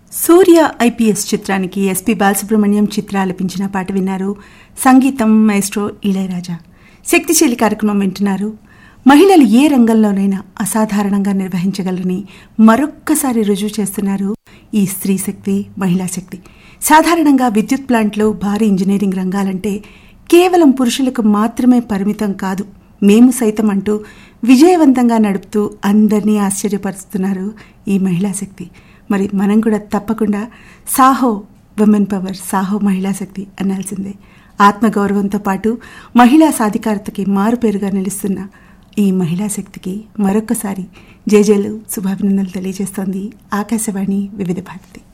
సూర్య IPS చిత్రానికి SP Balasubrahmanyam Chithra ఆలపించిన పాట విన్నారు సంగీతం మైస్ట్రో ఇళయరాజా శక్తిశీలి కార్యక్రమం వింటున్నారు మహిళలు ఏ రంగంలోనైనా అసాధారణంగా నిర్వహించగలరని మరొక్కసారి రుజువు చేస్తున్నారు ఈ స్త్రీ శక్తి మహిళా శక్తి సాధారణంగా విద్యుత్ ప్లాంట్లు భారీ ఇంజనీరింగ్ రంగాలంటే కేవలం పురుషులకు మాత్రమే పరిమితం కాదు మేము సైతం అంటూ విజయవంతంగా నడుపుతూ అందరినీ ఆశ్చర్యపరుస్తున్నారు ఈ మహిళా శక్తి మరి మనం కూడా తప్పకుండా సాహో విమెన్ పవర్ సాహో మహిళా శక్తి అనాల్సిందే ఆత్మగౌరవంతో పాటు మహిళా సాధికారతకి మారుపేరుగా నిలుస్తున్న ఈ మహిళా శక్తికి మరొక్కసారి జేజేలు శుభాభినందనలు తెలియజేస్తోంది ఆకాశవాణి వివిధ భారతి